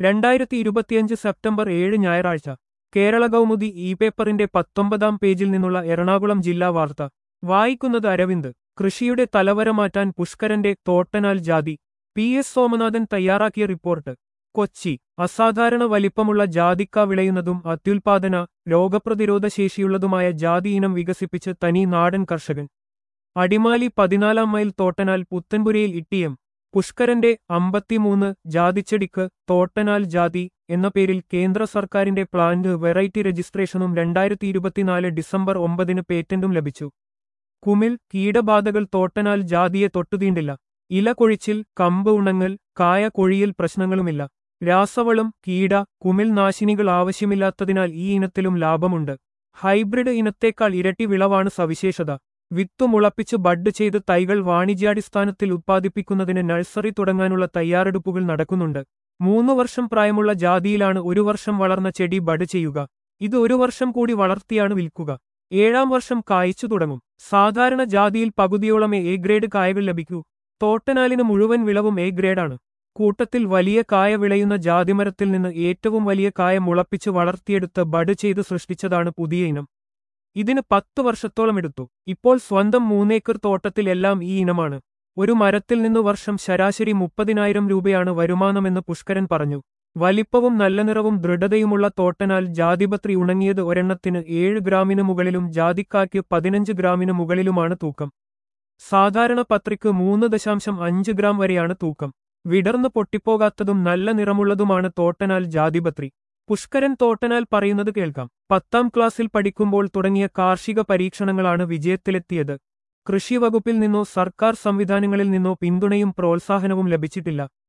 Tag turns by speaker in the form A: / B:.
A: രണ്ടായിരത്തി ഇരുപത്തിയഞ്ച് സെപ്റ്റംബർ ഏഴ് ഞായറാഴ്ച കേരള കൗമുദി ഇ പേപ്പറിന്റെ പത്തൊമ്പതാം പേജിൽ നിന്നുള്ള എറണാകുളം ജില്ലാ വാർത്ത വായിക്കുന്നത് അരവിന്ദ് കൃഷിയുടെ തലവര മാറ്റാൻ പുഷ്കരന്റെ തോട്ടനാൽ ജാതി പി എസ് സോമനാഥൻ തയ്യാറാക്കിയ റിപ്പോർട്ട് കൊച്ചി അസാധാരണ വലിപ്പമുള്ള ജാതിക്ക വിളയുന്നതും അത്യുൽപാദന രോഗപ്രതിരോധ ശേഷിയുള്ളതുമായ ജാതി ഇനം വികസിപ്പിച്ച് തനി നാടൻ കർഷകൻ അടിമാലി പതിനാലാം മൈൽ തോട്ടനാൽ പുത്തൻപുരയിൽ ഇട്ടിയം പുഷ്കരന്റെ അമ്പത്തിമൂന്ന് ജാതിച്ചെടിക്ക് തോട്ടനാൽ ജാതി എന്ന പേരിൽ കേന്ദ്ര സർക്കാരിന്റെ പ്ലാന്റ് വെറൈറ്റി രജിസ്ട്രേഷനും രണ്ടായിരത്തി ഇരുപത്തിനാല് ഡിസംബർ ഒമ്പതിന് പേറ്റന്റും ലഭിച്ചു കുമിൽ കീടബാധകൾ തോട്ടനാൽ ജാതിയെ തൊട്ടുതീണ്ടില്ല ഇല കൊഴിച്ചിൽ കമ്പ് ഉണങ്ങൽ കായ കൊഴിയൽ പ്രശ്നങ്ങളുമില്ല രാസവളം കീട കുമിൽ നാശിനികൾ ആവശ്യമില്ലാത്തതിനാൽ ഈ ഇനത്തിലും ലാഭമുണ്ട് ഹൈബ്രിഡ് ഇനത്തേക്കാൾ ഇരട്ടി വിളവാണ് സവിശേഷത വിത്തു മുളപ്പിച്ച് ബഡ് ചെയ്ത് തൈകൾ വാണിജ്യാടിസ്ഥാനത്തിൽ ഉത്പാദിപ്പിക്കുന്നതിന് നഴ്സറി തുടങ്ങാനുള്ള തയ്യാറെടുപ്പുകൾ നടക്കുന്നുണ്ട് മൂന്നു വർഷം പ്രായമുള്ള ജാതിയിലാണ് ഒരു വർഷം വളർന്ന ചെടി ബഡ് ചെയ്യുക ഇത് ഒരു വർഷം കൂടി വളർത്തിയാണ് വിൽക്കുക ഏഴാം വർഷം കായ്ച്ചു തുടങ്ങും സാധാരണ ജാതിയിൽ പകുതിയോളം എ ഗ്രേഡ് കായകൾ ലഭിക്കൂ തോട്ടനാലിന് മുഴുവൻ വിളവും എ ഗ്രേഡാണ് കൂട്ടത്തിൽ വലിയ കായ വിളയുന്ന ജാതിമരത്തിൽ നിന്ന് ഏറ്റവും വലിയ കായ മുളപ്പിച്ച് വളർത്തിയെടുത്ത് ബഡ് ചെയ്ത് സൃഷ്ടിച്ചതാണ് പുതിയ ഇനം ഇതിന് പത്ത് വർഷത്തോളം എടുത്തു ഇപ്പോൾ സ്വന്തം മൂന്നേക്കർ തോട്ടത്തിൽ എല്ലാം ഈ ഇനമാണ് ഒരു മരത്തിൽ നിന്ന് വർഷം ശരാശരി മുപ്പതിനായിരം രൂപയാണ് വരുമാനമെന്ന് പുഷ്കരൻ പറഞ്ഞു വലിപ്പവും നല്ല നിറവും ദൃഢതയുമുള്ള തോട്ടനാൽ ജാതിപത്രി ഉണങ്ങിയത് ഒരെണ്ണത്തിന് ഏഴ് ഗ്രാമിന് മുകളിലും ജാതിക്കായ്ക്ക് പതിനഞ്ച് ഗ്രാമിന് മുകളിലുമാണ് തൂക്കം സാധാരണ പത്രിക്ക് മൂന്ന് ദശാംശം അഞ്ച് ഗ്രാം വരെയാണ് തൂക്കം വിടർന്നു പൊട്ടിപ്പോകാത്തതും നല്ല നിറമുള്ളതുമാണ് തോട്ടനാൽ ജാതിപത്രി പുഷ്കരൻ തോട്ടനാൽ പറയുന്നത് കേൾക്കാം പത്താം ക്ലാസ്സിൽ പഠിക്കുമ്പോൾ തുടങ്ങിയ കാർഷിക പരീക്ഷണങ്ങളാണ് വിജയത്തിലെത്തിയത് കൃഷി വകുപ്പിൽ നിന്നോ സർക്കാർ സംവിധാനങ്ങളിൽ നിന്നോ പിന്തുണയും പ്രോത്സാഹനവും ലഭിച്ചിട്ടില്ല